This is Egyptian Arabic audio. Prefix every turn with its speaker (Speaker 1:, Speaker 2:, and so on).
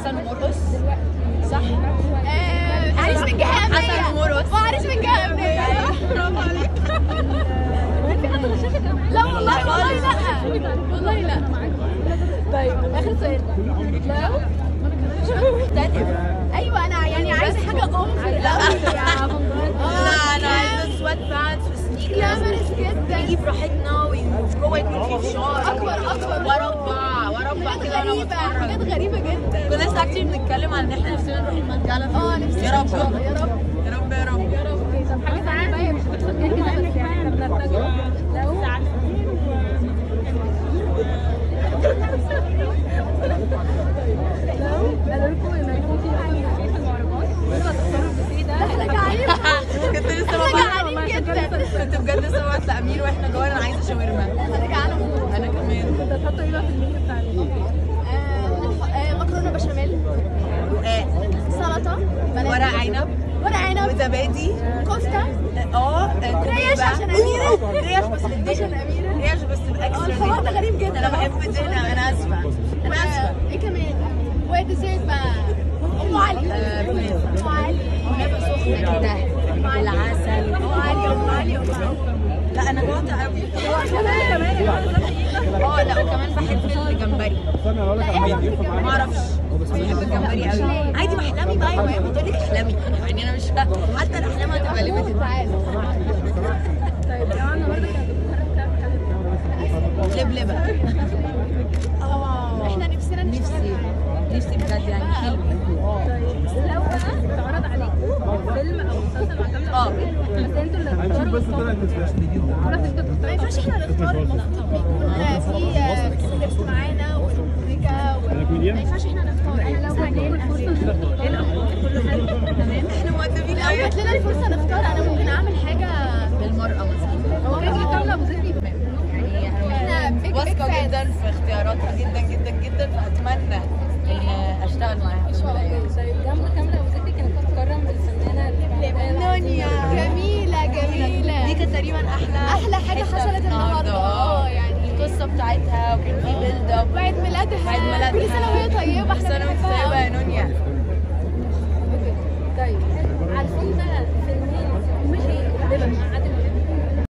Speaker 1: حسن ومرقص صح
Speaker 2: آه، عريس من جهه
Speaker 1: حسن
Speaker 2: امنيه
Speaker 1: ومرقص
Speaker 2: وعريس من جهه امنيه صح برافو عليك لا والله والله لا والله لا طيب اخر سؤال لو ايوه انا يعني عايزه حاجه اوفر
Speaker 1: لا.
Speaker 2: اه
Speaker 1: لا انا عايزه سوات بانتس وسنيكرز
Speaker 2: جلامرس جدا
Speaker 1: نيجي براحتنا وجوه يكون في فشار
Speaker 2: اكبر اكبر
Speaker 1: وربع وربع
Speaker 2: حاجات
Speaker 1: كده انا
Speaker 2: غريبه حاجات
Speaker 1: بتفرج
Speaker 2: غريبه جدا
Speaker 1: كنا لسه كتير بنتكلم عن ان احنا نفسنا نروح المنجله
Speaker 2: اه نفسي
Speaker 1: يا
Speaker 2: إن شاء الله،
Speaker 1: رب
Speaker 2: يا رب
Speaker 1: يا رب يا رب
Speaker 2: يا رب طب حاجه ثانيه بقى هي مش هتدخل فيها كده بس يعني احنا بنرتجل لو لو قالوا لكم ان هيكون في مثلا في المهرجان انتوا هتختاروا البوفيه ده احنا جعانين
Speaker 1: كنت لسه
Speaker 2: احنا
Speaker 1: ببعت
Speaker 2: جعانين جدا
Speaker 1: كنت بجد لسه ببعت لامير واحنا جوه انا عايزه شاورما
Speaker 2: انا جعانه موت
Speaker 1: انا كمان
Speaker 2: كنت هتحطوا ايه بقى في المنيو بتاع البوفيه؟ آه، مكرونه بشاميل
Speaker 1: رقاق
Speaker 2: سلطه بنات.
Speaker 1: ورق عنب
Speaker 2: ورق عنب
Speaker 1: وزبادي
Speaker 2: كفته
Speaker 1: اه
Speaker 2: ريش
Speaker 1: كوبيبة.
Speaker 2: عشان أميرة.
Speaker 1: ريش بس
Speaker 2: عشان
Speaker 1: بالدهن
Speaker 2: أميرة.
Speaker 1: ريش بس باكسترا
Speaker 2: الحوار ده غريب جدا
Speaker 1: انا بحب الدهن انا اسفه انا اسفه
Speaker 2: آه، ايه كمان وديزيرت بقى ام علي
Speaker 1: آه، كنافة.
Speaker 2: ام علي
Speaker 1: كنافه سخنه كده بالعسل
Speaker 2: ام علي ام علي ام علي
Speaker 1: لا انا جوعت قوي
Speaker 2: كمان كمان
Speaker 1: اه لا وكمان بحب الجمبري ما اعرفش بس بحب الجمبري قوي عادي بحلمي بقى يا ماما بتقول لك احلمي يعني انا مش فاهمة. حتى الاحلام هتبقى ليميتد
Speaker 2: طيب لو انا برضه كانت
Speaker 1: لبلبه
Speaker 2: اه احنا نفسنا
Speaker 1: نفسي نفسي بجد يعني حلو
Speaker 2: طيب لو بقى اتعرض عليكم فيلم او مسلسل مع كامل
Speaker 1: اه
Speaker 2: بس انتوا اللي هتختاروا خلاص انتوا
Speaker 3: ما
Speaker 2: تختاروا
Speaker 3: ينفعش احنا نختار المفروض يكون في سكريبت معانا والموسيقى ما ينفعش احنا نختار
Speaker 2: انا لو جات لكم الفرصه تختاروا كل حاجه تمام
Speaker 1: احنا مؤدبين
Speaker 3: لو
Speaker 1: قوي
Speaker 3: جات لنا الفرصه نختار انا ممكن اعمل حاجه
Speaker 1: للمرأة مثلا
Speaker 2: هو كده كده كامله ابو زيد
Speaker 1: يعني
Speaker 3: احنا big, big
Speaker 1: واثقة
Speaker 3: fans.
Speaker 1: جدا في اختياراتها جدا جدا جدا فأتمنى إن أشتغل معاها إن شاء الله
Speaker 2: طيب جنب كامله ابو زيد كانت تتكرم بالفنانه
Speaker 3: نونيا جميله
Speaker 1: دي
Speaker 3: جميله
Speaker 1: كانت تقريبا أحلى
Speaker 3: احلى حاجه
Speaker 1: حتة
Speaker 3: حصلت
Speaker 1: في
Speaker 3: النهارده اه يعني
Speaker 1: القصة بتاعتها وكان في بيلد اب
Speaker 3: بعد ميلادها
Speaker 1: عيد ميلادها
Speaker 3: كل سنه وهي طيبه
Speaker 1: كل
Speaker 3: احنا
Speaker 1: سنة وأنت
Speaker 3: بنحبها
Speaker 1: طيبة
Speaker 3: أوي.
Speaker 1: يا نونيا
Speaker 2: طيب عارفين بقى فيلمين مش لبن